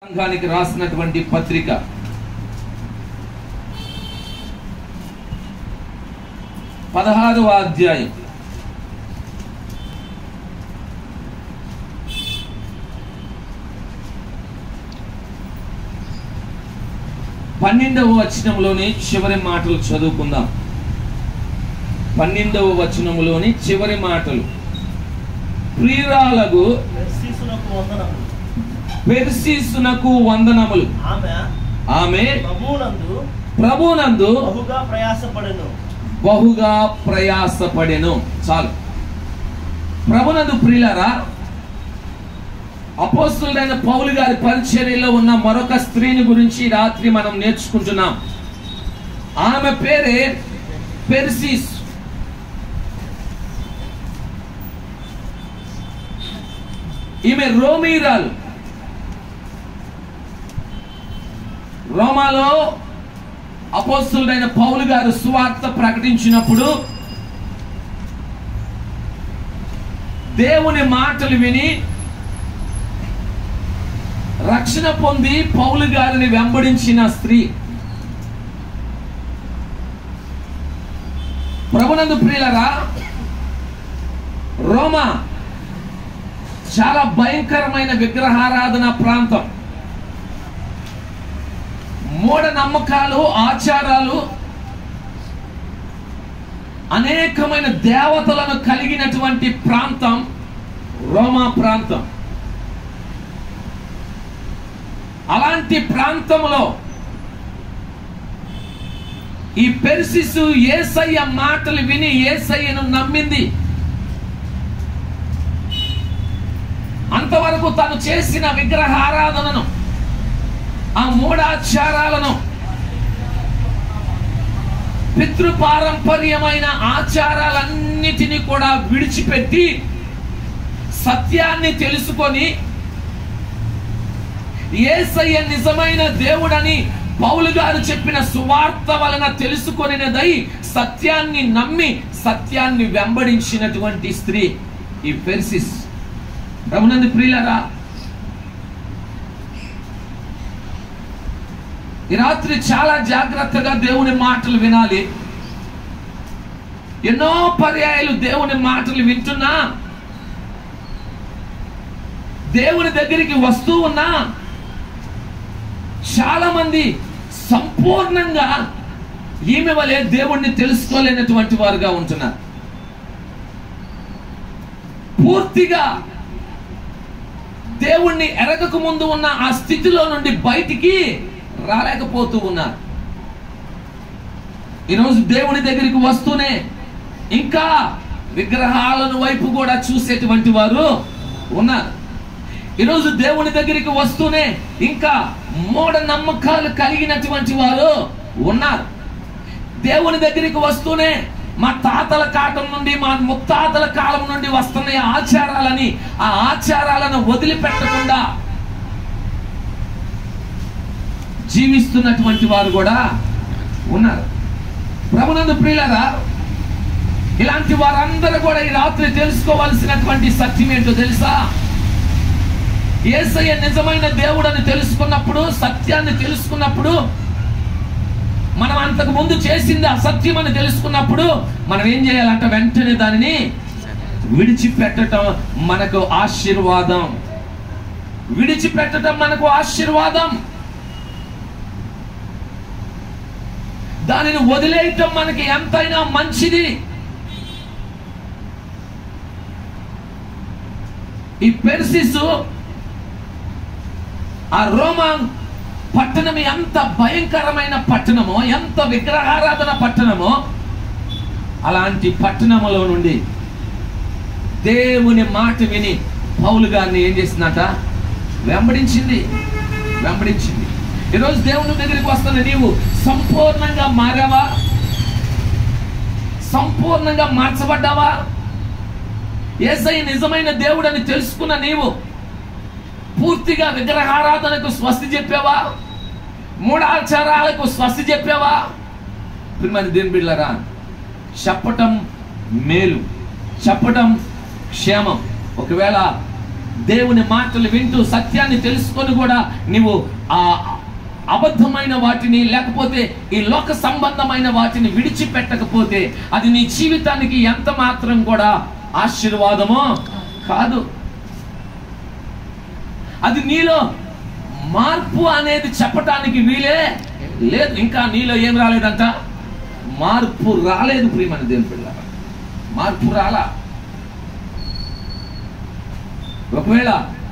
సంఘానికి రాసినటువంటి పత్రిక పదహారవ అధ్యాయం పన్నెండవ వచనంలోని చివరి మాటలు చదువుకుందాం పన్నెండవ వచనంలోని చివరి మాటలు ప్రియురాలకు పెర్సీసునకు వందనములు పెర్సిసునకు వందనములు ఆమె ఆమె ప్రభువునందు ప్రభునందు బహుగా ప్రయాసపడెను బహుగా ప్రయాసపడెను చాలు ప్రభునందు ప్రియులరా అపోస్తులైన పౌలు గారి పరిచర్యలో ఉన్న మరొక స్త్రీని గురించి ఈ రాత్రి మనం నేర్చుకుంటున్నాం ఆమె పేరే పెర్సిస్ ఈమె రోమీరాలు రోమాలో అపోస్తులైన పౌలు గారు సువార్త ప్రకటించినప్పుడు దేవుని మాటలు విని రక్షణ పొంది పౌలు గారిని వెంబడించిన స్త్రీ ప్రభునందు ప్రియులరా రోమా చాలా భయంకరమైన విగ్రహారాధన ప్రాంతం మూఢ నమ్మకాలు ఆచారాలు అనేకమైన దేవతలను కలిగినటువంటి ప్రాంతం రోమా ప్రాంతం అలాంటి ప్రాంతంలో ఈ పెర్సిస్ ఏసయ్య మాటలు విని ఏసయ్యను నమ్మింది అంతవరకు తను చేసిన విగ్రహారాధనను ఆ మూఢాచారాలను పితృపారంపర్యమైన ఆచారాలన్నిటినీ కూడా విడిచిపెట్టి సత్యాన్ని తెలుసుకొని ఏసయ్య నిజమైన దేవుడని పౌలు గారు చెప్పిన సువార్త వలన తెలుసుకొనినదై సత్యాన్ని నమ్మి సత్యాన్ని వెంబడించినటువంటి స్త్రీ ఈ ఫెర్సిస్ రమణంది ప్రియులరా ఈ రాత్రి చాలా జాగ్రత్తగా దేవుని మాటలు వినాలి ఎన్నో పర్యాయాలు దేవుని మాటలు వింటున్నా దేవుని దగ్గరికి వస్తూ ఉన్నా చాలా మంది సంపూర్ణంగా ఈమె వలె దేవుణ్ణి తెలుసుకోలేనటువంటి వారుగా ఉంటున్నారు పూర్తిగా దేవుణ్ణి ఎరగక ముందు ఉన్న ఆ స్థితిలో నుండి బయటికి రాలేకపోతూ ఉన్నారు ఈరోజు దేవుని దగ్గరికి వస్తూనే ఇంకా విగ్రహాలను వైపు కూడా చూసేటువంటి వారు ఉన్నారు ఈరోజు దేవుని దగ్గరికి వస్తూనే ఇంకా మూఢ నమ్మకాలు కలిగినటువంటి వారు ఉన్నారు దేవుని దగ్గరికి వస్తూనే మా తాతల కాటం నుండి మా ముత్తాతల కాలం నుండి వస్తున్న ఈ ఆచారాలని ఆ ఆచారాలను వదిలిపెట్టకుండా జీవిస్తున్నటువంటి వారు కూడా ఉన్నారు ప్రభునందు ప్రియులరా ఇలాంటి వారందరూ కూడా ఈ రాత్రి తెలుసుకోవాల్సినటువంటి సత్యం ఏంటో తెలుసా ఏసయ్య నిజమైన దేవుడని తెలుసుకున్నప్పుడు సత్యాన్ని తెలుసుకున్నప్పుడు మనం అంతకు ముందు చేసింది అసత్యం అని తెలుసుకున్నప్పుడు మనం ఏం చేయాలంట వెంటనే దానిని విడిచిపెట్టడం మనకు ఆశీర్వాదం విడిచిపెట్టడం మనకు ఆశీర్వాదం దానిని వదిలేయటం మనకి ఎంతైనా మంచిది ఈ పెర్సిస్ ఆ రోమాన్ పట్టణం ఎంత భయంకరమైన పట్టణమో ఎంత విగ్రహారాధన పట్టణమో అలాంటి పట్టణములో నుండి దేవుని మాట విని పౌలు గారిని ఏం చేసిందట వెంబడించింది వెంబడించింది ఈరోజు దేవుని దగ్గరికి వస్తున్న నీవు సంపూర్ణంగా మారావా సంపూర్ణంగా మార్చబడ్డావా ఏసై నిజమైన దేవుడని తెలుసుకున్న నీవు పూర్తిగా విగ్రహారాధనకు స్వస్తి చెప్పావా మూఢాచారాలకు స్వస్తి చెప్పావా ప్రియమైన దేని బిళ్ళరా చెప్పటం మేలు చెప్పటం క్షేమం ఒకవేళ దేవుని మాటలు వింటూ సత్యాన్ని తెలుసుకొని కూడా నీవు ఆ అబద్ధమైన వాటిని లేకపోతే ఈ లోక సంబంధమైన వాటిని విడిచిపెట్టకపోతే అది నీ జీవితానికి ఎంత మాత్రం కూడా ఆశీర్వాదమో కాదు అది నీలో మార్పు అనేది చెప్పటానికి వీలే లేదు ఇంకా నీలో ఏం రాలేదంట మార్పు రాలేదు ప్రియమైన దేవుని పిల్ల మార్పు రాలా ఒకవేళ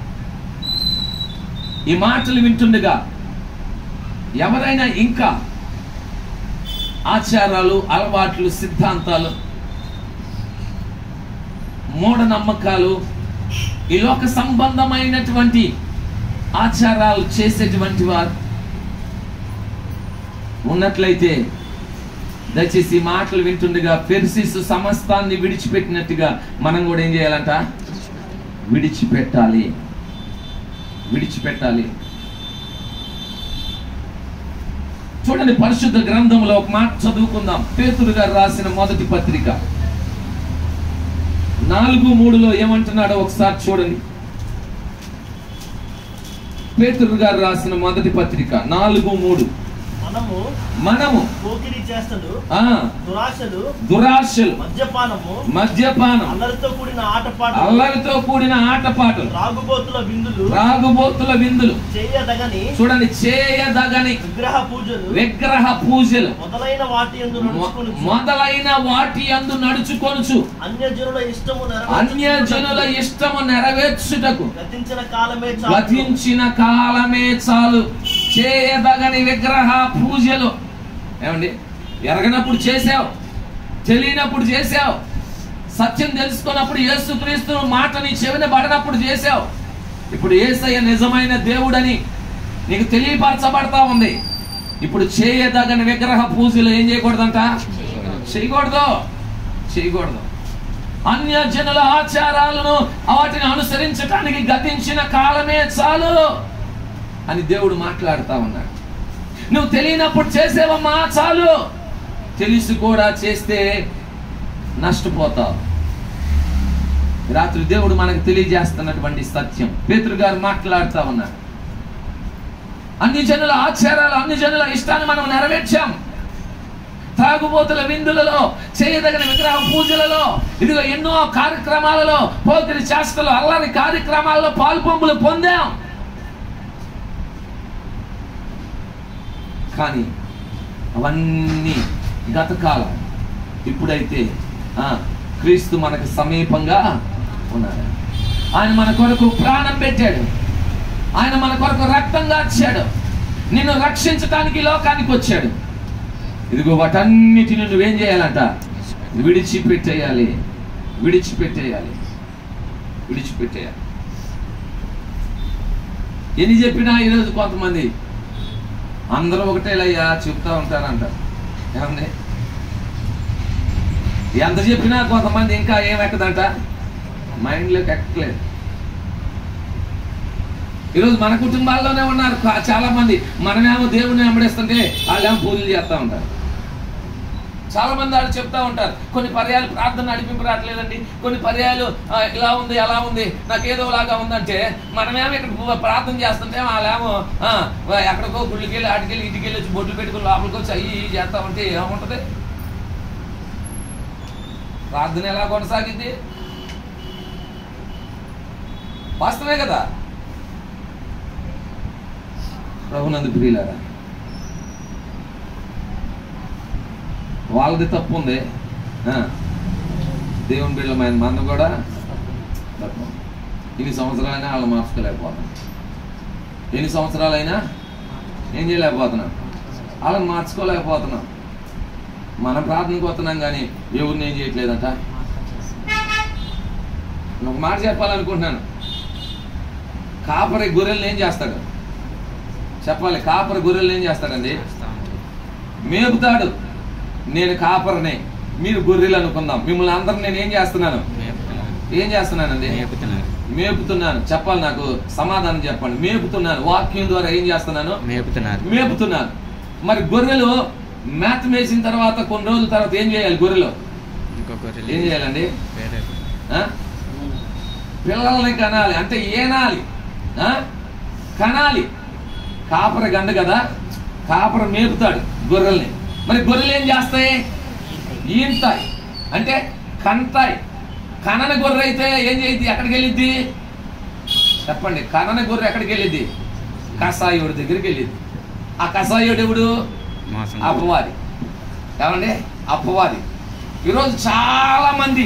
ఈ మాటలు వింటుండగా ఎవరైనా ఇంకా ఆచారాలు అలవాట్లు సిద్ధాంతాలు మూఢనమ్మకాలు ఈ లోక సంబంధమైనటువంటి ఆచారాలు చేసేటువంటి వారు ఉన్నట్లయితే దయచేసి ఈ మాటలు వింటుండగా పెర్సిస్ సమస్తాన్ని విడిచిపెట్టినట్టుగా మనం కూడా ఏం చేయాలంట విడిచిపెట్టాలి విడిచిపెట్టాలి చూడండి పరిశుద్ధ గ్రంథంలో ఒక మాట చదువుకుందాం పేతురు గారు రాసిన మొదటి పత్రిక నాలుగు మూడులో ఏమంటున్నాడో ఒకసారి చూడండి పేతురు గారు రాసిన మొదటి పత్రిక నాలుగు మూడు మనము మనము పోకిరి చేస్తలు ఆ దురాశలు దురాశలు మద్యపానము మద్యపానం అల్లరితో కూడిన ఆటపాటలు అల్లరితో కూడిన ఆటపాటలు రాగుబోతుల విందులు రాగుబోతుల విందులు చేయదగని చూడండి చేయదగని విగ్రహ పూజలు విగ్రహ పూజలు మొదలైన వాటి యందు మొ- నడుచుకుని మొదలైన వాటి అందు నడుచుకొనుచు అన్యజనుల ఇష్టము అన్య జనుల ఇష్టము నెరవేర్చుటకు గతించిన కాలమే చాలు గతించిన కాలమే చాలు చేయదగని విగ్రహ పూజలు ఏమండి ఎరగనప్పుడు చేసావు తెలియనప్పుడు చేసావు సత్యం తెలుసుకున్నప్పుడు యేసుక్రీస్తు మాట నీ చెవిన పడినప్పుడు చేసావు ఇప్పుడు ఏసయ్య నిజమైన దేవుడని నీకు తెలియపరచబడతా ఉంది ఇప్పుడు చేయదగని విగ్రహ పూజలు ఏం చేయకూడదంట చేయకూడదు చేయకూడదు అన్య జనుల ఆచారాలను వాటిని అనుసరించటానికి గతించిన కాలమే చాలు అని దేవుడు మాట్లాడుతా ఉన్నాడు నువ్వు తెలియనప్పుడు చేసేవమ్మా చాలు తెలిసి కూడా చేస్తే నష్టపోతావు రాత్రి దేవుడు మనకు తెలియజేస్తున్నటువంటి సత్యం పేతురు గారు మాట్లాడుతా ఉన్నారు అన్ని జనుల ఆచారాలు అన్ని జనుల ఇష్టాన్ని మనం నెరవేర్చాం త్రాగుబోతుల విందులలో చేయదగిన విగ్రహ పూజలలో ఇదిగో ఎన్నో కార్యక్రమాలలో పోకిరి చేష్టలు అల్లరి కార్యక్రమాలలో పాల్పొంపులు పొందాం కానీ అవన్నీ గతకాలం ఇప్పుడైతే ఆ, క్రీస్తు మనకు సమీపంగా ఉన్నాడు ఆయన మన కొరకు ప్రాణం పెట్టాడు ఆయన మన కొరకు రక్తంగా వచ్చాడు నిన్ను రక్షించటానికి ఈ లోకానికి వచ్చాడు ఇదిగో వాటన్నిటిని నువ్వేం చేయాలంట విడిచిపెట్టేయాలి విడిచిపెట్టేయాలి విడిచిపెట్టేయాలి ఎన్ని చెప్పినా ఈరోజు కొంతమంది అందరూ ఒకటేలయ్యా చెప్తా ఉంటారంట ఏమండి ఎంత చెప్పినా కొంతమంది ఇంకా ఏం ఎక్కదంట మైండ్లోకి ఎక్కలేదు ఈరోజు మన కుటుంబాల్లోనే ఉన్నారు కా- చాలా మంది మనమేమో దేవుని వెంబడిస్తుంటే వాళ్ళేమో పూజలు చేస్తూ ఉంటారు చాలా మంది వాళ్ళు చెప్తా ఉంటారు కొన్ని పర్యాలు ప్రార్థన నడిపింపు రావట్లేదండి కొన్ని పర్యాలు ఆ, ఇలా ఉంది అలా ఉంది నాకు ఏదో లాగా ఉందంటే మనమేమో ఇక్కడ ప్రార్థన చేస్తుంటే వాళ్ళేమో ఆ, ఎక్కడికో గుళ్ళకి వెళ్ళి ఆటికెళ్ళి ఇటుకెళ్ళి వచ్చి బొట్లు పెట్టుకుని లోపలికి వచ్చి అయ్యి ఇయ్యి చేస్తా ఉంటే ఏముంటది ప్రార్థన ఎలా కొనసాగింది వాస్తవే కదా ప్రభునందు ప్రియులారా వాళ్ళది తప్పు ఉంది ఆ, దేవుని బిడ్డలమైన మంద కూడా తప్పు ఇన్ని సంవత్సరాలైనా వాళ్ళు మార్చుకోలేకపోతున్నాం ఎన్ని సంవత్సరాలైనా ఏం చేయలేకపోతున్నాం వాళ్ళని మార్చుకోలేకపోతున్నాం మనం ప్రార్థనకు వస్తున్నాం కానీ ఎవరిని ఏం చేయట్లేదంట నేను ఒక మాట చెప్పాలనుకుంటున్నాను కాపరి గొర్రెల్ని ఏం చేస్తాడు చెప్పాలి కాపరి గొర్రెల్ని ఏం చేస్తాడండి మేపుతాడు నేను కాపరనే మీరు గొర్రెలు అనుకుందాం మిమ్మల్ని అందరిని నేను ఏం చేస్తున్నాను ఏం చేస్తున్నానండి మేపుతున్నారు మేపుతున్నాను చెప్పాలి నాకు సమాధానం చెప్పండి మేపుతున్నాను వాక్యం ద్వారా ఏం చేస్తున్నాను మేపుతున్నారు మేపుతున్నాను మరి గొర్రెలు మేత మేసిన తర్వాత కొన్ని రోజుల తర్వాత ఏం చేయాలి గొర్రెలు ఇంకో గొర్రెలు ఏం చేయాలండి వేరే ఆ? పిల్లల్ని కనాలి అంటే ఏనాలి ఆ? కనాలి కాపర గండ కదా కాపర మేపుతాడు గొర్రెల్ని మరి గొర్రెలు ఏం చేస్తాయి ఈంతాయి అంటే కంటాయి కనన గొర్రె అయితే ఏం చేయిద్ది ఎక్కడికి వెళ్ళిద్ది చెప్పండి కనన గొర్రె ఎక్కడికి వెళ్ళిద్ది కషాయుడి దగ్గరికి వెళ్ళిద్ది ఆ కషాయుడు ఎవడు మోసం అపవాది ఏమండి అపవాది ఈరోజు చాలా మంది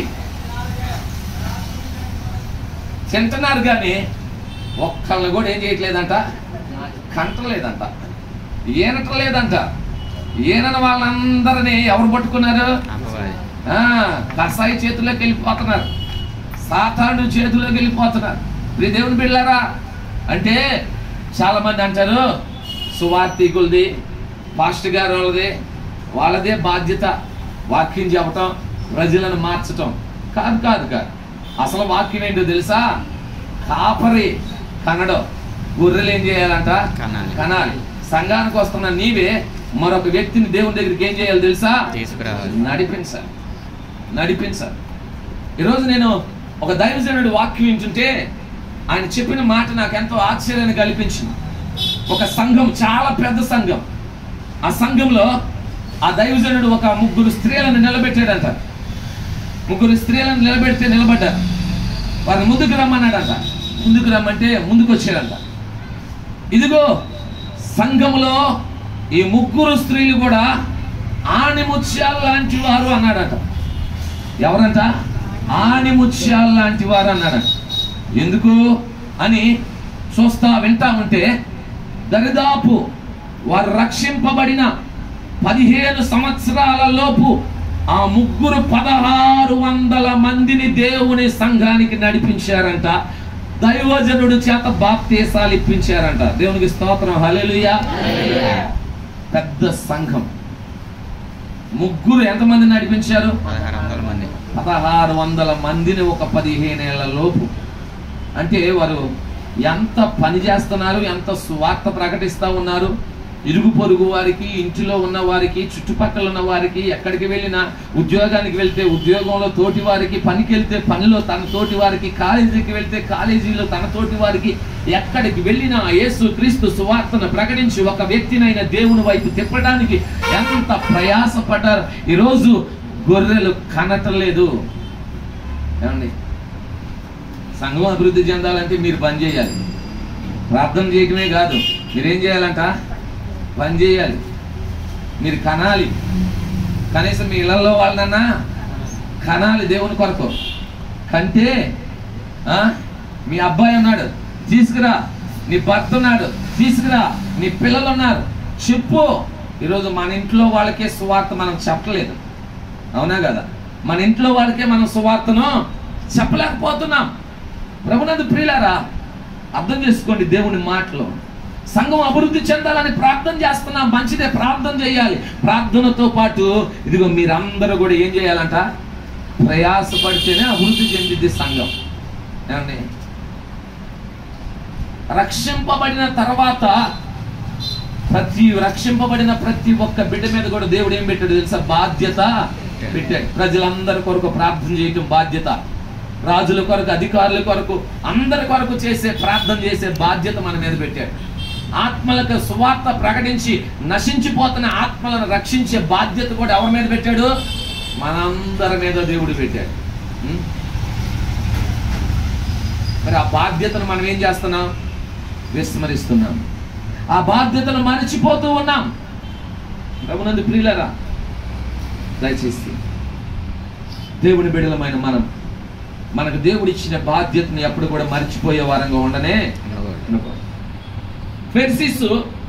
తింటున్నారు కానీ ఒక్కళ్ళని కూడా ఏం చేయట్లేదంట కంటలేదంట ఏనటలేదంట ఏనని వాళ్ళందరినీ ఎవరు పట్టుకున్నారు అపవాది ఆ, కసాయి చేతుల్లోకి వెళ్ళిపోతున్నారు సాతాను చేతుల్లోకి వెళ్ళిపోతున్నారు ప్రియ దేవుని బిళ్ళారా అంటే చాలా మంది అంటారు సువార్థికులది పాస్టర్ గారు వాళ్ళది వాళ్ళదే బాధ్యత వాక్యం చెప్పటం ప్రజలను మార్చటం కాదు కాదు కాదు అసలు వాక్యం ఏంటో తెలుసా కాపరి కనడం గొర్రెలు ఏం చేయాలంట కనాలి. కనాలి సంఘానికి వస్తున్న నీవే మరొక వ్యక్తిని దేవుని దగ్గరికి ఏం చేయాలి తెలుసా తీసుకురావాలి నడిపించాలి నడిపించాలి ఈరోజు నేను ఒక దైవజనుడి వాక్యం వింటుంటే ఆయన చెప్పిన మాట నాకు ఎంతో ఆశ్చర్యాన్ని కల్పించింది ఒక సంఘం చాలా పెద్ద సంఘం ఆ సంఘంలో ఆ దైవజనుడు ఒక ముగ్గురు స్త్రీలను నిలబెట్టాడంట ముగ్గురు స్త్రీలను నిలబెడితే నిలబడ్డారు వారిని ముందుకు రమ్మన్నాడంట ముందుకు రమ్మంటే ముందుకు వచ్చాడంట ఇదిగో సంఘములో ఈ ముగ్గురు స్త్రీలు కూడా ఆణిముత్యాలు లాంటి వారు అన్నాడట ఎవరంట ఆణిముత్యాలు లాంటి వారు అన్నాడట ఎందుకు అని చూస్తా వింటా ఉంటే దరిదాపు వారు రక్షింపబడిన పదిహేను సంవత్సరాల లోపు ఆ ముగ్గురు పదహారు వందల మందిని దేవుని సంఘానికి నడిపించారంట దైవజనుడు చేత బాప్తీసాలు ఇప్పించారంట దేవునికి స్తోత్రం హల్లెలూయా పెద్ద సంఘం ముగ్గురు ఎంతమంది నడిపించారు పదహారు వందల మంది పదహారు వందల మందిని ఒక పదిహేనేళ్ల లోపు అంటే వారు ఎంత పని చేస్తున్నారు ఎంత స్వార్థ ప్రకటిస్తూ ఉన్నారు ఇరుగు పొరుగు వారికి ఇంటిలో ఉన్న వారికి చుట్టుపక్కల ఉన్న వారికి ఎక్కడికి వెళ్ళినా ఉద్యోగానికి వెళ్తే ఉద్యోగంలో తోటి వారికి పనికి వెళ్తే పనిలో తన తోటి వారికి కాలేజీకి వెళ్తే కాలేజీలో తన తోటి వారికి ఎక్కడికి వెళ్ళినా యేసు క్రీస్తు సువార్తను ప్రకటించి ఒక వ్యక్తినైన దేవుని వైపు తిప్పడానికి ఎంత ప్రయాసపడ్డారు ఈరోజు గొర్రెలు కనటలేదు ఏమండి సంఘం అభివృద్ధి చెందాలంటే మీరు పని చేయాలి ప్రార్థన చేయటమే కాదు మీరేం చేయాలంట పని చేయాలి మీరు కనాలి కనీసం మీ ఇళ్లలో వాళ్ళనన్నా కనాలి దేవుని కొరకు కంటే ఆ, మీ అబ్బాయి ఉన్నాడు తీసుకురా నీ భర్త ఉన్నాడు తీసుకురా నీ పిల్లలు ఉన్నారు చెప్పు ఈరోజు మన ఇంట్లో వాళ్ళకే సువార్త మనం చెప్పలేదు అవునా కదా మన ఇంట్లో వాళ్ళకే మనం సువార్తను చెప్పలేకపోతున్నాం ప్రభునందు ప్రియులారా అర్థం చేసుకోండి దేవుని మాటలు సంఘం అభివృద్ధి చెందాలని ప్రార్థన చేస్తున్నాం మంచిదే ప్రార్థన చేయాలి ప్రార్థనతో పాటు ఇదిగో మీరందరూ కూడా ఏం చేయాలంట ప్రయాసపడితేనే అభివృద్ధి చెందింది సంఘం ఏమండి రక్షింపబడిన తర్వాత ప్రతి రక్షింపబడిన ప్రతి ఒక్క బిడ్డ మీద కూడా దేవుడు ఏం పెట్టాడు తెలుసా బాధ్యత పెట్టాడు ప్రజలందరి కొరకు ప్రార్థన చేయటం బాధ్యత రాజుల కొరకు అధికారుల కొరకు అందరి కొరకు చేసే ప్రార్థన చేసే బాధ్యత మన మీద పెట్టాడు ఆత్మలకు సువార్త ప్రకటించి నశించిపోతున్న ఆత్మలను రక్షించే బాధ్యత కూడా ఎవరి మీద పెట్టాడు మనందరి మీద దేవుడు పెట్టాడు ఉం? మరి ఆ బాధ్యతను మనం ఏం చేస్తున్నాం విస్మరిస్తున్నాం ఆ బాధ్యతను మరచిపోతూ ఉన్నాం రఘునందు ప్రియులరా దయచేసి దేవుని బిడలమైన మనం మనకు దేవుడు ఇచ్చిన బాధ్యతను ఎప్పుడు కూడా మర్చిపోయే వారంగా ఉండనే ఉండకూడదు. అనుకో ఫెర్సిస్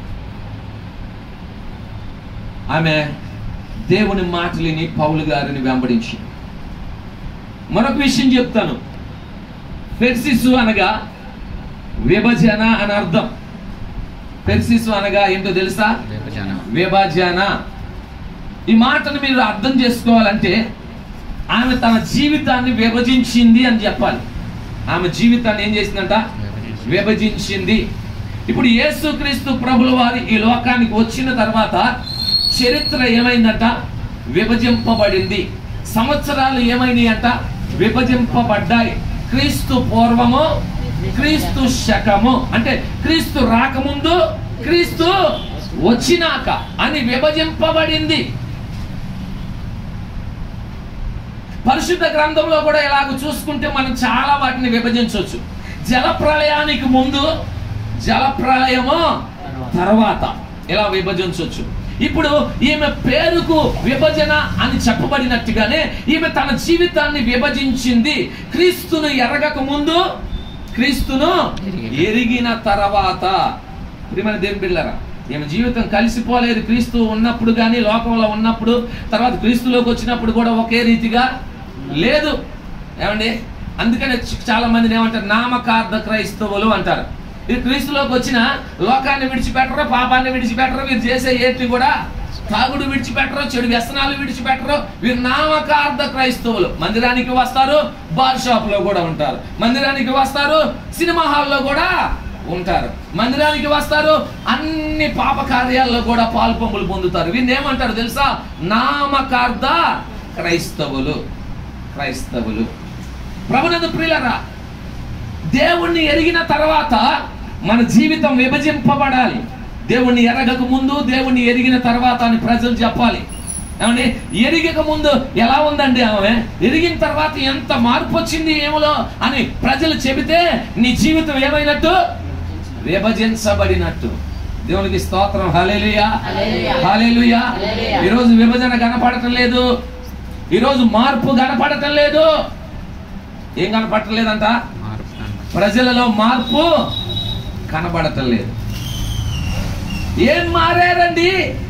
ఆమె దేవుని మాటలిని పౌలు గారిని వెంబడించి మరొక విషయం చెప్తాను ఫెర్సిస్ అనగా విభజన అని అర్థం ఫెర్సిస్ అనగా ఏంటో తెలుసా విభజన విభజన ఈ మాటను మీరు అర్థం చేసుకోవాలంటే ఆమె తన జీవితాన్ని విభజించింది అని చెప్పాలి ఆమె జీవితాన్ని ఏం చేసిందంట విభజించి. విభజించింది ఇప్పుడు యేసుక్రీస్తు ప్రభుల వారి ఈ లోకానికి వచ్చిన తర్వాత చరిత్ర ఏమైందంట విభజింపబడింది సంవత్సరాలు ఏమైనాయి అంట విభజింపబడ్డాయి క్రీస్తు పూర్వము క్రీస్తు శకము అంటే క్రీస్తు రాకముందు క్రీస్తు వచ్చినాక అని విభజింపబడింది పరిశుద్ధ గ్రంథంలో కూడా ఇలాగ చూసుకుంటే మనం చాలా వాటిని విభజించవచ్చు జల ప్రళయానికి ముందు జల ప్రళయము తర్వాత ఇలా విభజించవచ్చు ఇప్పుడు ఈమె పేరుకు విభజన అని చెప్పబడినట్టుగానే ఈమె తన జీవితాన్ని విభజించింది క్రీస్తును ఎరగక ముందు క్రీస్తును ఎరిగిన తర్వాత ప్రియమైన దేవుని బిళ్ళరా ఈమె జీవితం కలిసిపోలేదు క్రీస్తు ఉన్నప్పుడు కానీ లోకంలో ఉన్నప్పుడు తర్వాత క్రీస్తులోకి వచ్చినప్పుడు కూడా ఒకే రీతిగా లేదు ఏమండి అందుకనే చ- చాలా మందిని ఏమంటారు నామకార్థ క్రైస్తవులు అంటారు ఇది క్రీస్తులోకి వచ్చిన లోకాన్ని విడిచిపెట్టరు పాపాన్ని విడిచిపెట్టరు వీరు చేసే ఏటి కూడా తాగుడు విడిచిపెట్టరు చెడు వ్యసనాలు విడిచిపెట్టరు వీరు నామకార్థ క్రైస్తవులు మందిరానికి వస్తారు బార్ షాప్ లో కూడా ఉంటారు మందిరానికి వస్తారు సినిమా హాల్లో కూడా ఉంటారు మందిరానికి వస్తారు అన్ని పాప కార్యాల్లో కూడా పాల్పొంగులు పొందుతారు వీరిని ఏమంటారు తెలుసా నామకార్థ క్రైస్తవులు క్రైస్తవులు ప్రభునందు ప్రియులరా దేవుణ్ణి ఎరిగిన తర్వాత మన జీవితం విభజింపబడాలి దేవుణ్ణి ఎరగక ముందు దేవుణ్ణి ఎరిగిన తర్వాత అని ప్రజలు చెప్పాలి ఏమండి ఎరిగక ముందు ఎలా ఉందండి ఆమె ఎరిగిన తర్వాత ఎంత మార్పు వచ్చింది ఏమలో అని ప్రజలు చెబితే నీ జీవితం ఏమైనట్టు విభజించబడినట్టు దేవునికి స్తోత్రం హల్లెలూయా హల్లెలూయా. హల్లెలూయా హల్లెలూయా. ఈరోజు విభజన కనపడటం లేదు ఈరోజు మార్పు కనపడటం లేదు ఏం కనపడటం లేదంట మార్పు కనబడుతుంది. ప్రజలలో మార్పు కనబడటం లేదు ఏం మారారండి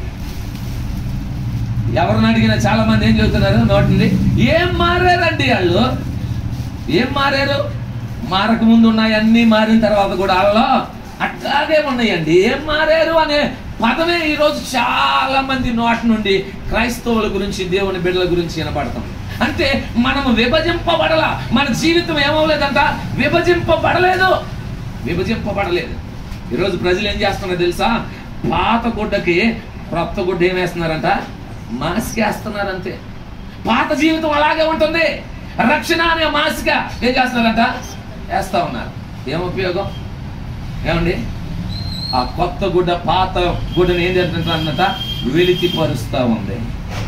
ఎవరిని అడిగినా చాలా మంది ఏం చెబుతున్నారు నోటింది ఏం మారారండి వాళ్ళు ఏం మారారు మారక ముందు ఉన్నాయి అన్ని మారిన తర్వాత కూడా వాళ్ళలో అట్లాగే ఉన్నాయండి ఏం మారారు అనే పదమే ఈరోజు చాలా మంది నోటి నుండి క్రైస్తవుల గురించి దేవుని బిడ్డల గురించి వినపడతాం అంటే మనము విభజింపబడల మన జీవితం ఏమవలేదంట విభజింపబడలేదు విభజింపబడలేదు ఈరోజు ప్రజలు ఏం చేస్తున్నారు తెలుసా పాత గుడ్డకి క్రొత్త గుడ్డ ఏం వేస్తున్నారంట మాస్క్ వేస్తున్నారు అంతే పాత జీవితం అలాగే ఉంటుంది రక్షణ అనే మాస్క్ ఏం చేస్తున్నారంట వేస్తా ఉన్నారు ఏం ఉపయోగం ఏమండి ఆ కొత్త గుడ్డ పాత గుడ్డని ఏం చేస్తుంటారన్నట వెలితి పరుస్తా ఉంది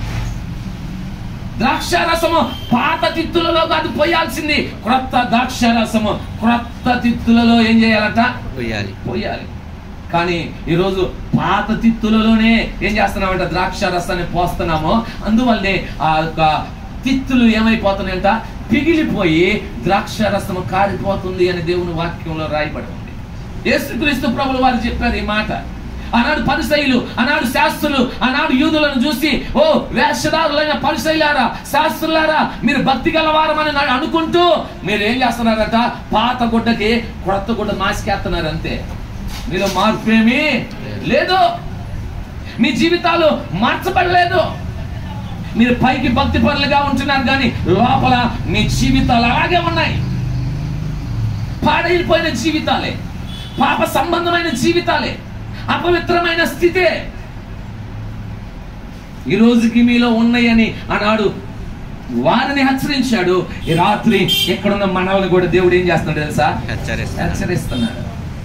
ద్రాక్ష రసము పాత తిత్తులలో కాదు పోయాల్సింది క్రొత్త ద్రాక్ష రసము క్రొత్త తిత్తులలో ఏం చేయాలంట పోయాలి పోయాలి కానీ ఈరోజు పాత తిత్తులలోనే ఏం చేస్తున్నామంట ద్రాక్ష రసాన్ని పోస్తున్నాము అందువల్లనే ఆ యొక్క తిత్తులు ఏమైపోతున్నాయంట పిగిలిపోయి ద్రాక్ష రసము కారిపోతుంది అని దేవుని వాక్యంలో రాయబడి ఉంది యేసుక్రీస్తు ప్రభులు వారు చెప్పారు ఈ మాట ఆనాడు పరిసయులు ఆనాడు శాస్త్రులు ఆనాడు యూదులను చూసి ఓ వేషధారులైన పరిసయులారా శాస్త్రులారా మీరు భక్తి గలవారమని నా- అనుకుంటూ మీరు ఏం చేస్తున్నారట పాత గుడ్డకి కొత్త గుడ్డ మాసికేస్తున్నారు అంతే మీలో మార్పు ఏమీ లేదు మీ జీవితాలు మార్చబడలేదు మీరు పైకి భక్తి పరులుగా ఉంటున్నారు కానీ లోపల మీ జీవితాలు అలాగే ఉన్నాయి పాడైపోయిన జీవితాలే పాప సంబంధమైన జీవితాలే అపవిత్రమైన స్థితే ఈ రోజుకి మీలో ఉన్నాయని ఆనాడు వారిని హెచ్చరించాడు ఈ రాత్రి ఎక్కడున్న మనల్ని కూడా దేవుడు ఏం చేస్తున్నాడు తెలుసా హెచ్చరిస్తాను హెచ్చరిస్తున్నాడు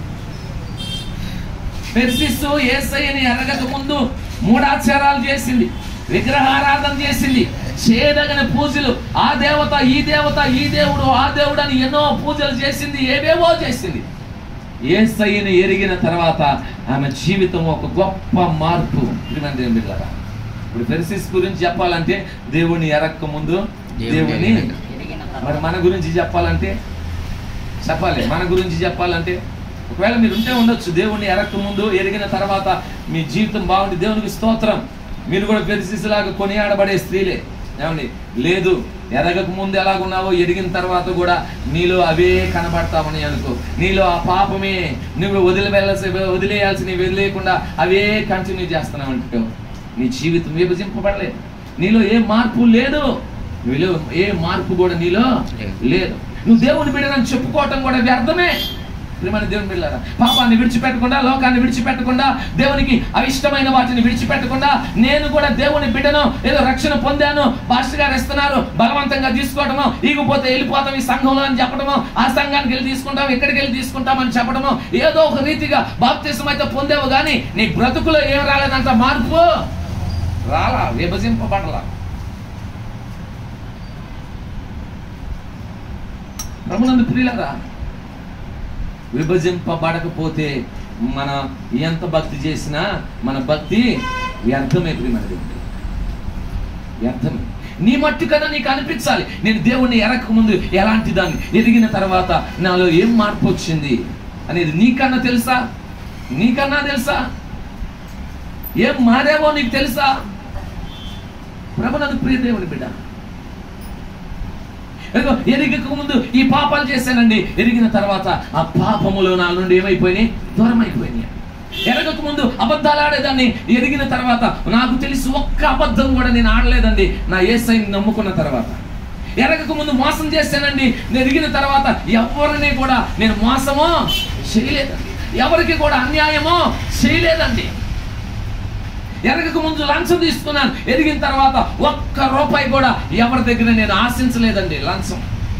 పెర్సిస్సు ఏసయ్యని ఎరగక ముందు మూడాచారాలు చేసింది విగ్రహారాధన చేసింది చేదగిన పూజలు ఆ దేవత ఈ దేవత ఈ దేవుడు ఆ దేవుడు అని ఎన్నో పూజలు చేసింది ఏవేవో చేసింది ఏసయ్యని ఎరిగిన తర్వాత ఆమె జీవితం ఒక గొప్ప మార్పు ప్రియమైన దేవుని బిడ్డలారా. ఇప్పుడు పెర్సిస్ గురించి చెప్పాలంటే దేవుని ఎరక్క ముందు దేవుని మరి మన గురించి చెప్పాలంటే చెప్పాలి మన గురించి చెప్పాలంటే ఒకవేళ మీరు ఉంటే ఉండొచ్చు దేవుణ్ణి ఎరక్క ముందు ఎరిగిన తర్వాత మీ జీవితం బాగుంది దేవునికి స్తోత్రం మీరు కూడా పెరిసిలాగా కొనియాడబడే స్త్రీలే ఏమండి లేదు ఎరగక ముందు ఎలాగున్నావో ఎరిగిన తర్వాత కూడా నీలో అవే కనబడతామని అనుకో నీలో ఆ పాపమే నువ్వు వదిలి వెళ్ళాల్సి వదిలేయాల్సి నీవు వదిలేయకుండా అవే కంటిన్యూ చేస్తున్నావు అనుకో నీ జీవితం విభజింపబడలేదు నీలో ఏ మార్పు లేదు నీలో ఏ మార్పు కూడా నీలో లేదు. లేదు నువ్వు దేవుని బిడ్డనని చెప్పుకోవటం కూడా వ్యర్థమే ప్రియమైన దేవుని బిడ్డారా పాపాన్ని విడిచిపెట్టకుండా లోకాన్ని విడిచిపెట్టకుండా దేవునికి అయిష్టమైన వాటిని విడిచిపెట్టకుండా నేను కూడా దేవుని బిడ్డను ఏదో రక్షణ పొందాను పాస్టర్ గారు ఇస్తున్నారు బలవంతంగా తీసుకోవడము ఈగిపోతే వెళ్ళిపోతాం ఈ సంఘంలో అని చెప్పడము ఆ సంఘానికి వెళ్ళి తీసుకుంటాం ఎక్కడికి వెళ్ళి తీసుకుంటాం అని చెప్పడము ఏదో ఒక రీతిగా బాప్తిసం అయితే పొందేవు కానీ నీ బ్రతుకులో ఏం రాలేదంట మార్పు రాలా విభజింపబడలా ప్రభునందు ప్రియులరా విభజింపబడకపోతే మన ఎంత భక్తి చేసినా మన భక్తి వ్యర్థమే ప్రియమైన దేవుడు వ్యర్థమే నీ మట్టు కదా నీకు అనిపించాలి నేను దేవుణ్ణి ఎరక ముందు ఎలాంటి దాన్ని ఎదిగిన తర్వాత నాలో ఏం మార్పు వచ్చింది అనేది నీకన్నా తెలుసా నీకన్నా తెలుసా ఏం మారావో నీకు తెలుసా ప్రభునందు ప్రియ దేవుని బిడ్డ ఇదిగో ఎరిగక ముందు ఈ పాపాలు చేశానండి ఎరిగిన తర్వాత ఆ పాపములు నా నుండి ఏమైపోయినాయి దూరం అయిపోయినాయి ఎరగక ముందు అబద్ధాలు ఆడేదాన్ని ఎరిగిన తర్వాత నాకు తెలిసి ఒక్క అబద్ధం కూడా నేను ఆడలేదండి నా ఏసైని నమ్ముకున్న తర్వాత ఎరగక ముందు మోసం చేశానండి నేను ఎరిగిన తర్వాత ఎవరిని కూడా నేను మోసమో చేయలేదండి ఎవరికి కూడా అన్యాయమో చేయలేదండి ఎరగక ముందు లంచం తీసుకున్నాను ఎరిగిన తర్వాత ఒక్క రూపాయి కూడా ఎవరి దగ్గర నేను ఆశించలేదండి లంచం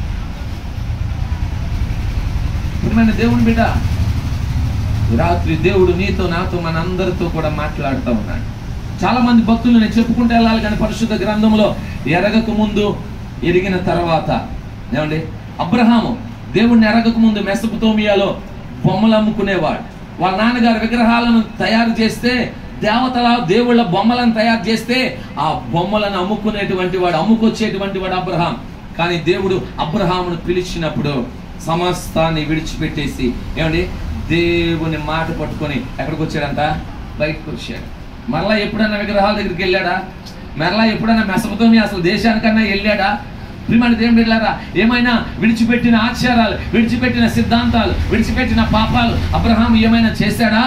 ప్రియమైన దేవుని బిడ్డ ఈ రాత్రి దేవుడు నీతో నాతో మన అందరితో కూడా మాట్లాడుతూ ఉన్నాడు చాలా మంది భక్తులు నేను చెప్పుకుంటూ వెళ్ళాలి కానీ పరిశుద్ధ గ్రంథంలో ఎరగక ముందు ఎరిగిన తర్వాత ఏమండి అబ్రహాము దేవుణ్ణి ఎరగక ముందు మెసపుతోమియాలో బొమ్మలు అమ్ముకునేవాడు వాళ్ళ నాన్నగారు విగ్రహాలను తయారు చేస్తే దేవతల దేవుళ్ళ బొమ్మలను తయారు చేస్తే ఆ బొమ్మలను అమ్ముకునేటువంటి వాడు అమ్ముకొచ్చేటువంటి వాడు అబ్రహాం కానీ దేవుడు అబ్రహామును పిలిచినప్పుడు సమస్తాన్ని విడిచిపెట్టేసి ఏమండి దేవుని మాట పట్టుకొని ఎక్కడికి వచ్చాడంట బయటకు వచ్చాడు మరలా ఎప్పుడన్నా విగ్రహాల దగ్గరికి వెళ్ళాడా మరలా ఎప్పుడన్నా మెసపతోమి అసలు దేశానికన్నా వెళ్ళాడా ప్రియమైన దేవుని బిడ్డలారా ఏమైనా విడిచిపెట్టిన ఆచారాలు విడిచిపెట్టిన సిద్ధాంతాలు విడిచిపెట్టిన పాపాలు అబ్రహాం ఏమైనా చేశాడా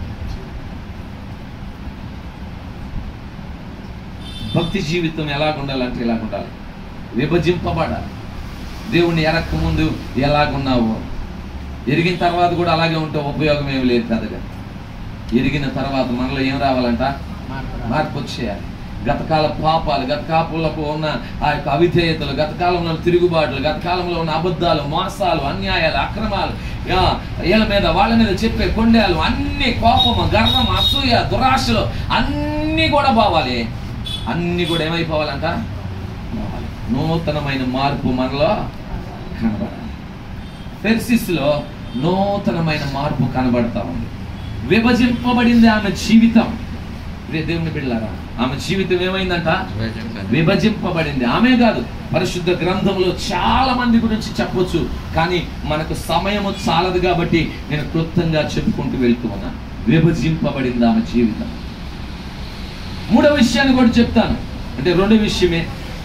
భక్తి జీవితం ఎలాగుండాలంటే ఎలాగుండాలి విభజింపబడాలి దేవుణ్ణి ఎరక్క ముందు ఎలాగున్నావో ఎరిగిన తర్వాత కూడా అలాగే ఉంటే ఉపయోగం ఏమి లేదు కదగా ఎరిగిన తర్వాత మనలో ఏం రావాలంట మార్పు వచ్చేయాలి గతకాల పాపాలు గతకాలంలో ఉన్న ఆ యొక్క అవిధేయతలు గతకాలంలో ఉన్న తిరుగుబాట్లు గతకాలంలో ఉన్న అబద్ధాలు మోసాలు అన్యాయాలు అక్రమాలు ఆ, వీళ్ళ మీద వాళ్ళ మీద చెప్పే కొండేలు అన్ని కోపము గర్వం అసూయ దురాశలు అన్నీ కూడా పోవాలి అన్నీ కూడా ఏమైపోవాలంట పోవాలి. నూతనమైన మార్పు మనలో కనబడాలి పెర్సిస్లో నూతనమైన మార్పు కనబడతా ఉంది విభజింపబడింది ఆమె జీవితం ఇదే దేవుని బిడ్డలారా ఆమె జీవితం ఏమైందంట విభజింపబడింది ఆమె కాదు పరిశుద్ధ గ్రంథంలో చాలా మంది గురించి చెప్పొచ్చు కానీ మనకు సమయము చాలదు కాబట్టి నేను క్లుప్తంగా చెప్పుకుంటూ వెళ్తూ ఉన్నాను విభజింపబడింది ఆమె జీవితం మూడో విషయాన్ని కూడా చెప్తాను అంటే రెండో విషయమే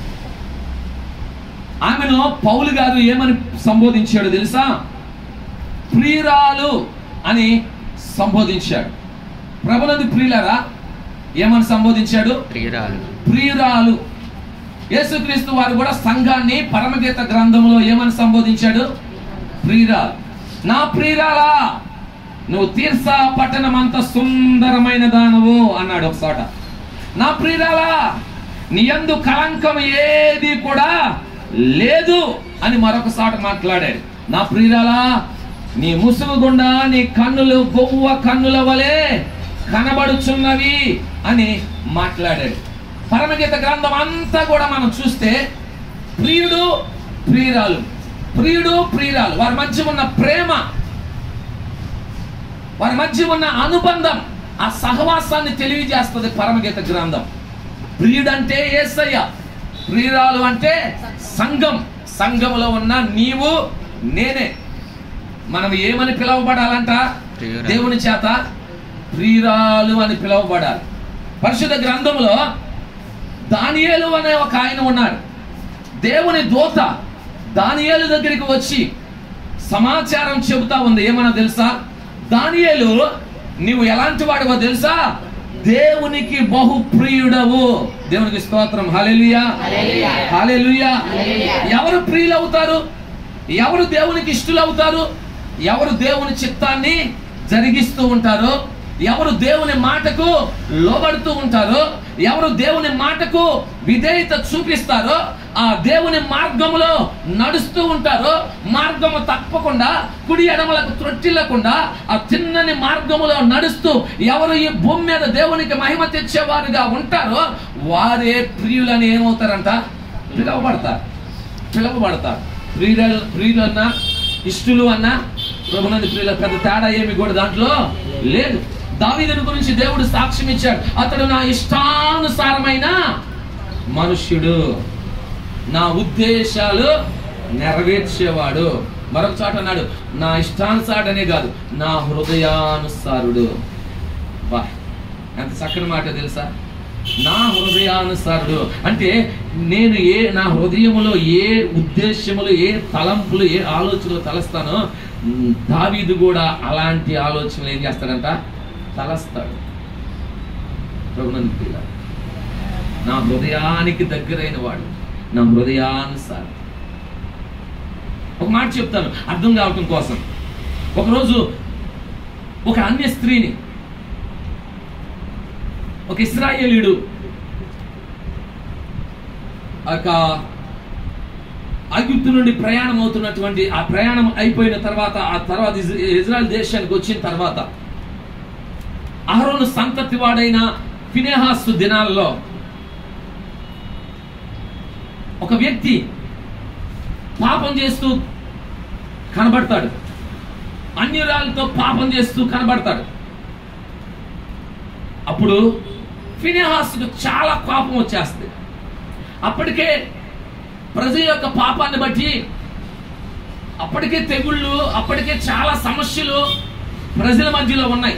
ఆమెను పౌలు గారు ఏమని సంబోధించాడు తెలుసా ప్రియురాలు అని సంబోధించాడు ప్రభునందు ప్రియులరా ఏమని సంబోధించాడు ప్రియురాలు ప్రియురాలు యేసుక్రీస్తు వారు కూడా సంఘాన్ని పరమగీత గ్రంథంలో ఏమని సంబోధించాడు ప్రియురాలు నా ప్రియురాలా నువ్వు తీర్సా పట్టణం అంత సుందరమైన దానవు అన్నాడు ఒకసాట నా ప్రియురాలా నీ యందు కళంకం ఏది కూడా లేదు అని మరొకసాట మాట్లాడాడు నా ప్రియురాలా నీ ముసుగు గుండా నీ కన్నులు గొవ్వ కన్నుల వలె కనబడుచున్నవి అని మాట్లాడాడు పరమగీత గ్రంథం అంతా కూడా మనం చూస్తే ప్రియుడు ప్రియురాలు ప్రియుడు ప్రియురాలు వారి మధ్య ఉన్న ప్రేమ వారి మధ్య ఉన్న అనుబంధం ఆ సహవాసాన్ని తెలియజేస్తుంది పరమగీత గ్రంథం ప్రియుడంటే ఏసయ్య ప్రియురాలు అంటే సంఘం సంఘంలో ఉన్న నీవు నేనే మనం ఏమని పిలువబడాలంట ప్రియురాలు. దేవుని చేత ప్రియురాలు అని పిలువబడాలి పరిశుద్ధ గ్రంథంలో దానియేలు అనే ఒక ఆయన ఉన్నాడు దేవుని దూత దానియేలు దగ్గరికి వచ్చి సమాచారం చెబుతా ఉంది ఏమన్నా తెలుసా దానియేలు నీవు ఎలాంటి వాడివో తెలుసా దేవునికి బహు ప్రియుడవు దేవునికి స్తోత్రం హల్లెలూయా హల్లెలూయా ఎవరు ప్రియులు అవుతారు ఎవరు దేవునికి ఇష్టలు అవుతారు ఎవరు దేవుని చిత్తాన్ని జరిగిస్తూ ఉంటారో ఎవరు దేవుని మాటకు లోబడుతూ ఉంటారో ఎవరు దేవుని మాటకు విధేయత చూపిస్తారో ఆ దేవుని మార్గములో నడుస్తూ ఉంటారో మార్గము తప్పకుండా కుడి ఎడమలకు త్రొట్టిల్లకుండా ఆ చిన్నని మార్గములో నడుస్తూ ఎవరు ఈ భూమి మీద దేవునికి మహిమ తెచ్చేవారుగా ఉంటారో వారే ప్రియులని ఏమవుతారంట పిలువబడతారు పిలువబడతారు ప్రియుల ప్రియులన్నా ఇష్టలు అన్నా ప్రభునంది ప్రియుల పెద్ద తేడా ఏమి కూడా దాంట్లో లేదు దావీదుని గురించి దేవుడు సాక్ష్యం ఇచ్చాడు అతడు నా ఇష్టానుసారమైన మనుష్యుడు నా ఉద్దేశాలు నెరవేర్చేవాడు మరొక చోట అన్నాడు నా ఇష్టానుసారనే కాదు నా హృదయానుసారుడు వా ఎంత చక్కని మాట తెలుసా నా హృదయానుసారుడు అంటే నేను ఏ నా హృదయములో ఏ ఉద్దేశములు ఏ తలంపులు ఏ ఆలోచనలు తలస్తానో ఉమ్, దావీదు కూడా అలాంటి ఆలోచనలు ఏం చేస్తాడంట తలస్తాడు ప్రభునందు ప్రియులారా. నా హృదయానికి దగ్గరైన వాడు నా హృదయానుసారం ఒక మాట చెప్తాను అర్థం కావటం కోసం ఒకరోజు ఒక అన్య స్త్రీని ఒక ఇస్రాయేలీయుడు ఒక ఐగుప్తు నుండి ప్రయాణం అవుతున్నటువంటి ఆ ప్రయాణం అయిపోయిన తర్వాత ఆ తర్వాత ఇజ్- ఇజ్రాయెల్ దేశానికి వచ్చిన తర్వాత అహరోను సంతతి వాడైన ఫినేహాసు దినాల్లో ఒక వ్యక్తి పాపం చేస్తూ కనబడతాడు అన్యురాలతో పాపం చేస్తూ కనబడతాడు అప్పుడు ఫినేహాస్కు చాలా కోపం వచ్చేస్తుంది అప్పటికే ప్రజల యొక్క పాపాన్ని బట్టి అప్పటికే తెగుళ్ళు అప్పటికే చాలా సమస్యలు ప్రజల మధ్యలో ఉన్నాయి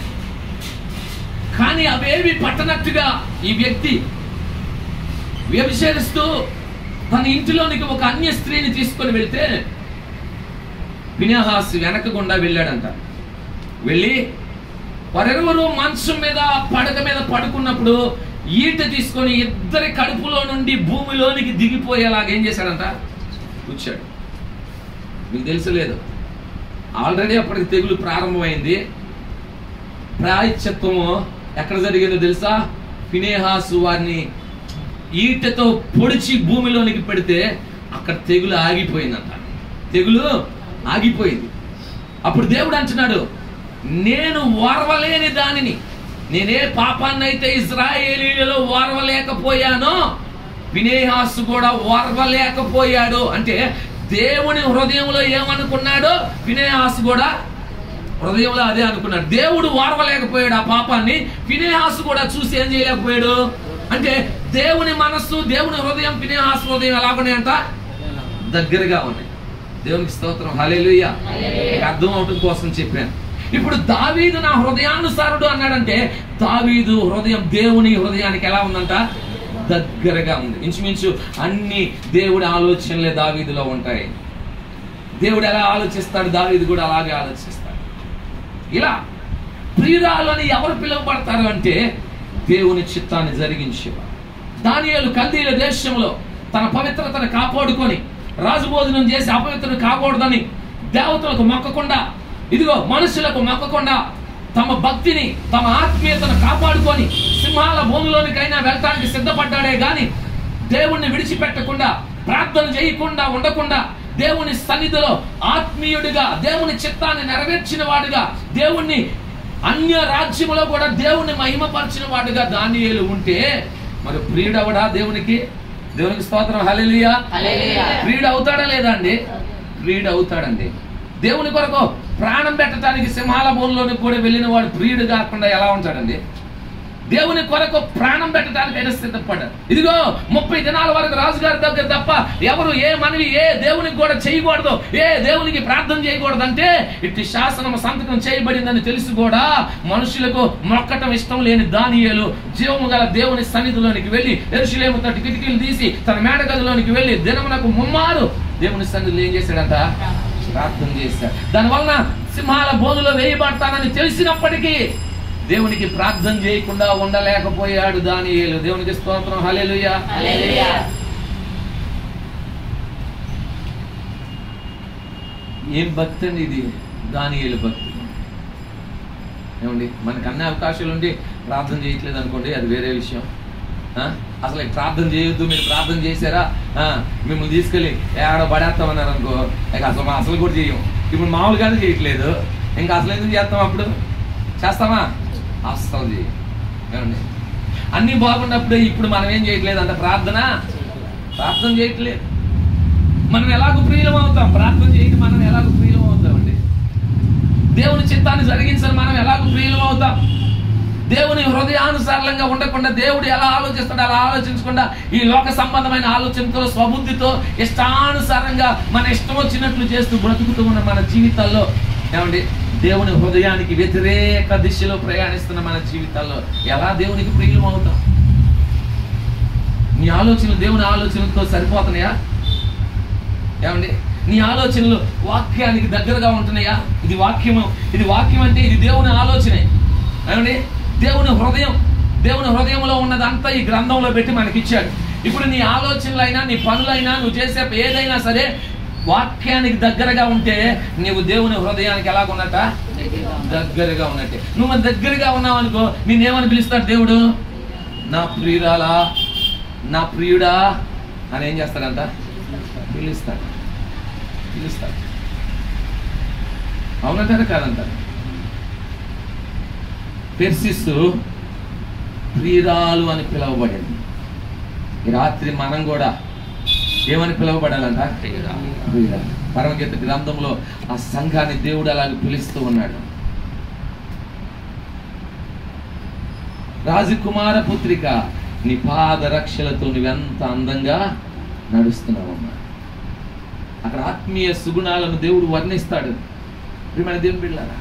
కానీ అవేవి పట్టనట్టుగా ఈ వ్యక్తి వ్యభిచరిస్తూ తన ఇంటిలోనికి ఒక అన్య స్త్రీని తీసుకొని వెళ్తే వినహాస్ వెనక గుండా వెళ్ళాడంట వెళ్ళి వారెవరు మంచం మీద పడక మీద పడుకున్నప్పుడు ఈట తీసుకొని ఇద్దరి కడుపులో నుండి భూమిలోనికి దిగిపోయేలాగా ఏం చేశాడంట కూర్చాడు మీకు తెలుసలేదు ఆల్రెడీ అప్పటికి తెగులు ప్రారంభమైంది ప్రాయశ్చిత్తము ఎక్కడ జరిగిందో తెలుసా ఫినేహాసు వారిని ఈటతో పొడిచి భూమిలోనికి పెడితే అక్కడ తెగులు ఆగిపోయిందంట తెగులు ఆగిపోయింది అప్పుడు దేవుడు అంటున్నాడు నేను ఓర్వలేని దానిని నేనే పాపాన్ని అయితే ఇజ్రాయేలీలలో ఓర్వలేకపోయానో వినేహాసు కూడా ఓర్వలేకపోయాడు అంటే దేవుని హృదయంలో ఏమనుకున్నాడో వినేహాసు కూడా హృదయంలో అదే అనుకున్నాడు దేవుడు ఓర్వలేకపోయాడు ఆ పాపాన్ని ఫినేహాసు కూడా చూసి ఏం చేయలేకపోయాడు అంటే దేవుని మనస్సు దేవుని హృదయం ఫినేహాసు హృదయం ఎలాగున్నాయంట దగ్గరగా ఉన్నాయి దేవునికి స్తోత్రం హల్లెలూయా మీకు అర్థం అవటం కోసం చెప్పాను ఇప్పుడు దావీదు నా హృదయానుసారుడు అన్నాడంటే దావీదు హృదయం దేవుని హృదయానికి ఎలా ఉందంట దగ్గరగా ఉంది ఇంచుమించు అన్ని దేవుడి ఆలోచనలే దావీదులో ఉంటాయి దేవుడు ఎలా ఆలోచిస్తాడు దావీదు కూడా అలాగే ఆలోచిస్తాడు ఇలా ప్రియురాలు అని ఎవరు పిలువబడతారు అంటే దేవుని చిత్తాన్ని జరిగించేవారు దానియేలు కల్దీల దేశంలో తన పవిత్రతను కాపాడుకొని రాజభోజనం చేసి అపవిత్రను కాకూడదని దేవతలకు మొక్కకుండా ఇదిగో మనుషులకు మొక్కకుండా తమ భక్తిని తమ ఆత్మీయతను కాపాడుకొని సింహాల భూమిలోనికైనా వెళ్ళటానికి సిద్ధపడ్డాడే గాని దేవుణ్ణి విడిచిపెట్టకుండా ప్రార్థన చేయకుండా ఉండకుండా దేవుని సన్నిధిలో ఆత్మీయుడిగా దేవుని చిత్తాన్ని నెరవేర్చిన వాడుగా దేవుణ్ణి అన్య రాజ్యములో కూడా దేవుణ్ణి మహిమపరిచిన వాడుగా దానియేలు ఉంటే మరి ప్రియుడవడా దేవునికి దేవునికి స్తోత్రం హల్లెలూయా హల్లెలూయా. ప్రియుడు అవుతాడా లేదా అండి ప్రియుడు అవుతాడండి దేవుని కొరకు ప్రాణం పెట్టడానికి సింహాల భూమిలోనికి కూడా వెళ్ళిన వాడు ప్రియుడు కాకుండా ఎలా ఉంటాడండి దేవుని కొరకు ప్రాణం పెట్టడానికి ఆయన సిద్ధపడ్డాడు ఇదిగో ముప్పై దినాల వరకు రాజుగారి దగ్గర తప్ప ఎవరు ఏ మనవి ఏ దేవునికి కూడా చేయకూడదు ఏ దేవునికి ప్రార్థన చేయకూడదు అంటే ఇట్టి శాసనం సంతకం చేయబడిందని తెలిసి కూడా మనుషులకు మొక్కటం ఇష్టం లేని దానియేలు జీవము గల దేవుని సన్నిధిలోనికి వెళ్ళి ఎరుషులేము తట్టు కిటికీలు తీసి తన మేడగదిలోనికి వెళ్ళి దినమునకు ముమ్మారు దేవుని సన్నిధిలో ఏం చేశాడంట ప్రార్థన చేశాడు దానివలన సింహాల బోధులో వేయబడతానని తెలిసినప్పటికీ దేవునికి ప్రార్థన చేయకుండా ఉండలేకపోయాడు దానియేలు దేవునికి స్తోత్రం హల్లెలూయా హల్లెలూయా. ఏం భక్తి అండి ఇది దానియేలు భక్తి ఏమండి మనకు అన్ని అవకాశాలు ఉండి ప్రార్థన చేయట్లేదు అనుకోండి అది వేరే విషయం ఆ? అసలు ఇక ప్రార్థన చేయొద్దు మీరు ప్రార్థన చేశారా ఆ, మిమ్మల్ని తీసుకెళ్ళి ఏడ పడేస్తామన్నారు అనుకో ఇక అసలు మా అసలు కూడా చేయం ఇప్పుడు మామూలుగానే చేయట్లేదు ఇంకా అసలు ఎందుకు చేస్తాం అప్పుడు చేస్తామా అస్సలు చేయం ఏమండి అన్నీ బాగున్నప్పుడు ఇప్పుడు మనం ఏం చేయట్లేదు అంత ప్రార్థన ప్రార్థన చేయట్లేదు మనం ఎలాగో ప్రియులం అవుతాం ప్రార్థన చేయక మనం ఎలాగో ప్రియులం అవుతామండి దేవుని చిత్తాన్ని జరిగించని మనం ఎలాగో ప్రియులం అవుతాం దేవుని హృదయానుసారంగా ఉండకుండా దేవుడు ఎలా ఆలోచిస్తాడో అలా ఆలోచించకుండా ఈ లోక సంబంధమైన ఆలోచనతో స్వబుద్ధితో ఇష్టానుసారంగా మన ఇష్టం వచ్చినట్లు చేస్తూ బ్రతుకుతూ ఉన్న మన జీవితాల్లో ఏమండి దేవుని హృదయానికి వ్యతిరేక దిశలో ప్రయాణిస్తున్న మన జీవితాల్లో ఎలా దేవునికి ప్రియులం అవుతాం నీ ఆలోచనలు దేవుని ఆలోచనలతో సరిపోతున్నాయా ఏమండి నీ ఆలోచనలు వాక్యానికి దగ్గరగా ఉంటున్నాయా ఇది వాక్యము ఇది వాక్యం అంటే ఇది దేవుని ఆలోచనే ఏమండి దేవుని హృదయం దేవుని హృదయంలో ఉన్నదంతా ఈ గ్రంథంలో పెట్టి మనకి ఇచ్చాడు ఇప్పుడు నీ ఆలోచనలైనా నీ పనులైనా నువ్వు చేసే ఏదైనా సరే వాక్యానికి దగ్గరగా ఉంటే నీవు దేవుని హృదయానికి ఎలాగున్నట దగ్గరగా ఉన్నట్టే నువ్వు మన దగ్గరగా ఉన్నావు అనుకో నేనేమని పిలుస్తాడు దేవుడు నా ప్రియురాలా నా ప్రియుడా అని ఏం చేస్తాడంట పిలుస్తాడు పిలుస్తాడు అవునంటారా కాదంటారు పెర్సిస్ ప్రియురాలు అని పిలువబడింది ఈ రాత్రి మనం కూడా ఏమని పిలువబడాలంట ప్రియురాలు. ప్రియురాలు పరమగీత గ్రంథంలో ఆ సంఘాన్ని దేవుడు అలాగే పిలుస్తూ ఉన్నాడు రాజకుమార పుత్రిక నీ పాద రక్షలతో నువ్వెంత అందంగా నడుస్తున్నావమ్మా అక్కడ ఆత్మీయ సుగుణాలను దేవుడు వర్ణిస్తాడు ప్రియమైన దేవుని బిళ్ళారా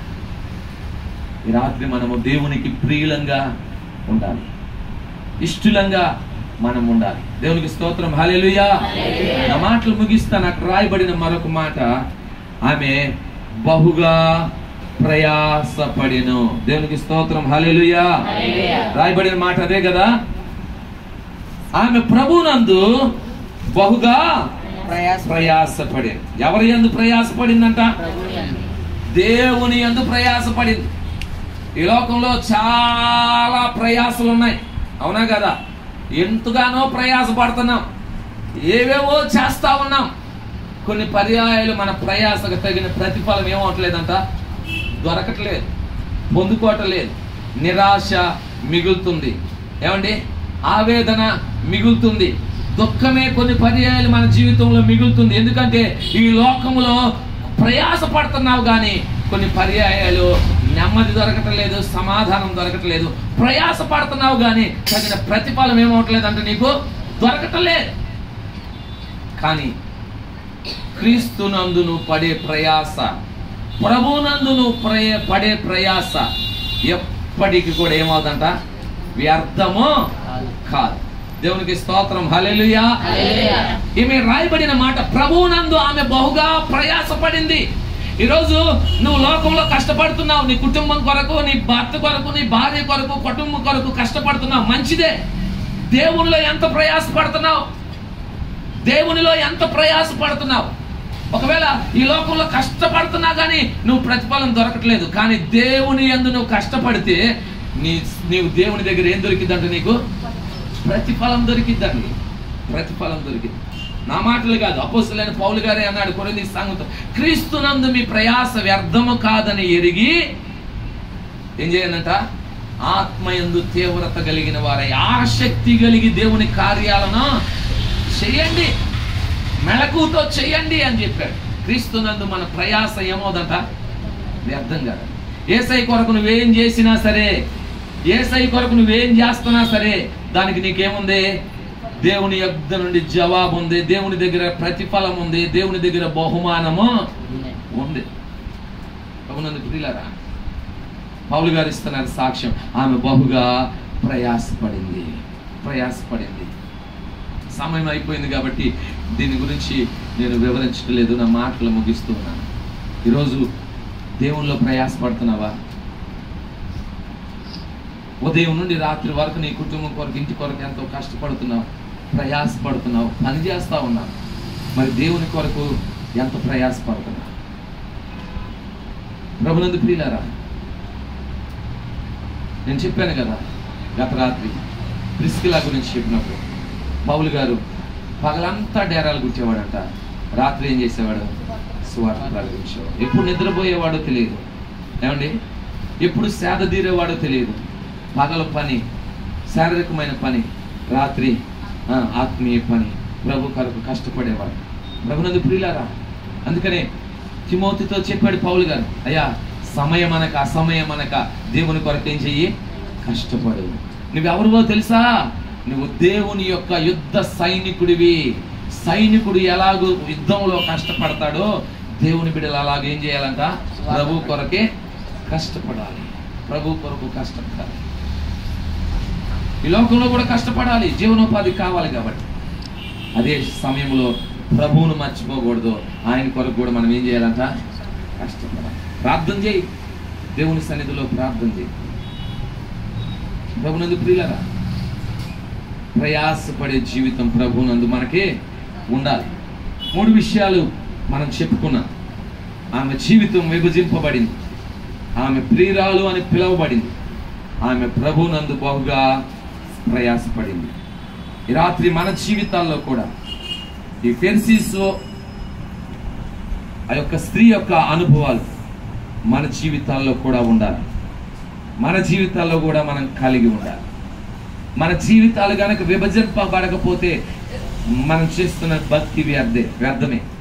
ఈ రాత్రి మనము దేవునికి ప్రియులంగా ఉండాలి ఇష్టలంగా మనం ఉండాలి దేవునికి స్తోత్రం హల్లెలూయా నా మాటలు ముగిస్తా నాకు రాయబడిన మరొక మాట ఆమె బహుగా ప్రయాసపడిను దేవునికి స్తోత్రం హల్లెలూయా రాయబడిన మాట అదే కదా ఆమె ప్రభునందు బహుగా ప్రయాస ప్రయాసపడి ఎవరి యందు ప్రయాసపడిందంట దేవుని యందు ప్రయాసపడింది ఈ లోకంలో చాలా ప్రయాసలు ఉన్నాయి అవునా కదా ఎంతగానో ప్రయాసపడుతున్నాం ఏవేవో చేస్తా ఉన్నాం కొన్ని పర్యాయాలు మన ప్రయాసకు తగిన ప్రతిఫలం ఏమవట్లేదంట దొరకట్లేదు పొందుకోవట్లేదు నిరాశ మిగులుతుంది ఏమండి ఆవేదన మిగులుతుంది దుఃఖమే కొన్ని పర్యాయాలు మన జీవితంలో మిగులుతుంది ఎందుకంటే ఈ లోకంలో ప్రయాస పడుతున్నావు కానీ కొన్ని పర్యాయాలు నెమ్మది దొరకట్లేదు సమాధానం దొరకట్లేదు ప్రయాస పడుతున్నావు కానీ తగిన ప్రతిఫలం ఏమవట్లేదు అంటే నీకు దొరకట్లేదు కానీ క్రీస్తునందు నువ్వు పడే ప్రయాస ప్రభునందు నువ్వు ప్రయ పడే ప్రయాస ఎప్పటికి కూడా ఏమవుతుందంట వ్యర్థము కాదు దేవునికి స్తోత్రం హల్లెలూయా ఈమె రాయబడిన మాట ప్రభువునందు ఆమె బహుగా ప్రయాసపడింది ఈరోజు నువ్వు లోకంలో కష్టపడుతున్నావు నీ కుటుంబం కొరకు నీ భర్త కొరకు నీ భార్య కొరకు కుటుంబం కొరకు కష్టపడుతున్నావు మంచిదే దేవునిలో ఎంత ప్రయాసపడుతున్నావు దేవునిలో ఎంత ప్రయాసపడుతున్నావు ఒకవేళ ఈ లోకంలో కష్టపడుతున్నా కానీ నువ్వు ప్రతిఫలం దొరకట్లేదు కానీ దేవుని యందు నువ్వు కష్టపడితే నీ నీవు దేవుని దగ్గర ఏం దొరికిందంటే నీకు ప్రతిఫలం దొరికిద్దండి ప్రతిఫలం దొరికింది నా మాటలు కాదు అపోసలైన పౌలు గారే అన్నాడు కొరింది సంగతం క్రీస్తునందు మీ ప్రయాస వ్యర్థము కాదని ఎరిగి ఏం చేయాలంట ఆత్మయందు తీవ్రత కలిగిన వారై ఆసక్తి కలిగి దేవుని కార్యాలను చేయండి మెళకుతో చేయండి అని చెప్పాడు క్రీస్తునందు మన ప్రయాస ఏమవుదంట వ్యర్థం కాదు ఏసై కొరకు నువ్వేం చేసినా సరే ఏసై కొరకు నువ్వేం చేస్తున్నా సరే దానికి నీకేముంది దేవుని యొద్ద నుండి జవాబు ఉంది దేవుని దగ్గర ప్రతిఫలం ఉంది దేవుని దగ్గర బహుమానము ఉంది అవునందుకు ప్రియులారా పౌలు గారు ఇస్తున్నారు సాక్ష్యం ఆమె బహుగా ప్రయాసపడింది ప్రయాసపడింది సమయం అయిపోయింది కాబట్టి దీని గురించి నేను వివరించడం లేదు నా మాటలు ముగిస్తూ ఉన్నాను ఈరోజు దేవునిలో ప్రయాసపడుతున్నావా ఉదయం నుండి రాత్రి వరకు నీ కుటుంబం కొరకు ఇంటి కొరకు ఎంతో కష్టపడుతున్నావు ప్రయాసపడుతున్నావు పని చేస్తా ఉన్నావు మరి దేవుని కొరకు ఎంత ప్రయాసపడుతున్నావు ప్రభునందు ప్రియులారా నేను చెప్పాను కదా గత రాత్రి ప్రిస్కిలా గురించి చెప్పినప్పుడు పౌలు గారు పగలంతా డేరాలు కూర్చేవాడంట రాత్రి ఏం చేసేవాడు సువార్త ప్రకటించేవాడు ఎప్పుడు నిద్రపోయేవాడో తెలియదు ఏమండి ఎప్పుడు సేద తీరేవాడో తెలియదు పగల పని శారీరకమైన పని రాత్రి ఆ, ఆత్మీయ పని ప్రభు కొరకు కష్టపడేవాడు ప్రభునందు ప్రియులారా అందుకనే తిమోతితో చెప్పాడు పౌలు గారు అయ్యా సమయం అనక అసమయం అనక దేవుని కొరకు ఏం చెయ్యి కష్టపడు నువ్వెవరివో తెలుసా నువ్వు దేవుని యొక్క యుద్ధ సైనికుడివి సైనికుడు ఎలాగో యుద్ధంలో కష్టపడతాడో దేవుని బిడ్డలు అలాగ ఏం చేయాలంట ప్రభు కొరకే కష్టపడాలి ప్రభు కొరకు కష్టపడాలి ఈ లోకంలో కూడా కష్టపడాలి జీవనోపాధి కావాలి కాబట్టి అదే సమయంలో ప్రభువును మర్చిపోకూడదు ఆయన కొరకు కూడా మనం ఏం చేయాలంట కష్టపడాలి ప్రార్థన చేయి దేవుని సన్నిధిలో ప్రార్థన చేయి ప్రభునందు ప్రియులరా ప్రయాసపడే జీవితం ప్రభునందు మనకి ఉండాలి మూడు విషయాలు మనం చెప్పుకున్నాం ఆమె జీవితం విభజింపబడింది ఆమె ప్రియురాలు అని పిలువబడింది ఆమె ప్రభునందు బహుగా ప్రయాసపడింది ఈ రాత్రి మన జీవితాల్లో కూడా ఈ ఫెన్సీస్ ఆ యొక్క స్త్రీ యొక్క అనుభవాలు మన జీవితాల్లో కూడా ఉండాలి మన జీవితాల్లో కూడా మనం కలిగి ఉండాలి మన జీవితాలు కనుక విభజింపబడకపోతే మనం చేస్తున్న భక్తి వ్యర్థే వ్యర్థమే